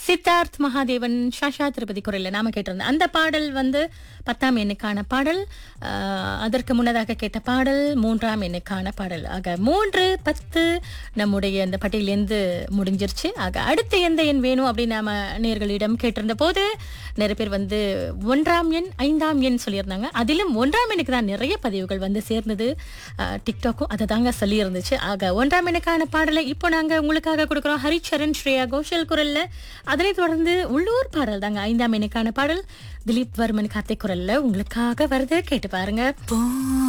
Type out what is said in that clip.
சித்தார்த் மகாதேவன் ஷாஷா திருப்பதி குரல்ல நாம கேட்டிருந்தோம் அந்த பாடல் வந்து பத்தாம் எண்ணுக்கான பாடல் ஆஹ், அதற்கு முன்னதாக கேட்ட பாடல் மூன்றாம் எண்ணுக்கான பாடல் ஆக மூன்று பத்து நம்முடைய அந்த பட்டியலேருந்து முடிஞ்சிருச்சு ஆக அடுத்து எந்த எண் வேணும் அப்படின்னு நாம நேர்களிடம் கேட்டிருந்த போது நிறைய பேர் வந்து ஒன்றாம் எண் ஐந்தாம் எண் சொல்லியிருந்தாங்க அதிலும் ஒன்றாம் எண்ணுக்கு தான் நிறைய பதிவுகள் வந்து சேர்ந்தது ஆஹ், டிக்டாக்கும் அதை தாங்க சொல்லி இருந்துச்சு ஆக ஒன்றாம் எண்ணுக்கான பாடலை இப்போ நாங்க உங்களுக்காக கொடுக்குறோம் ஹரிச்சரன் ஸ்ரேயா கோஷல் குரல்ல அதனைத் தொடர்ந்து உள்ளூர் பாடல் தாங்க ஐந்தாம் எண்ணுக்கான பாடல் திலீப் வர்மன் கார்த்திக் குரல்ல உங்களுக்காக வருது கேட்டு பாருங்க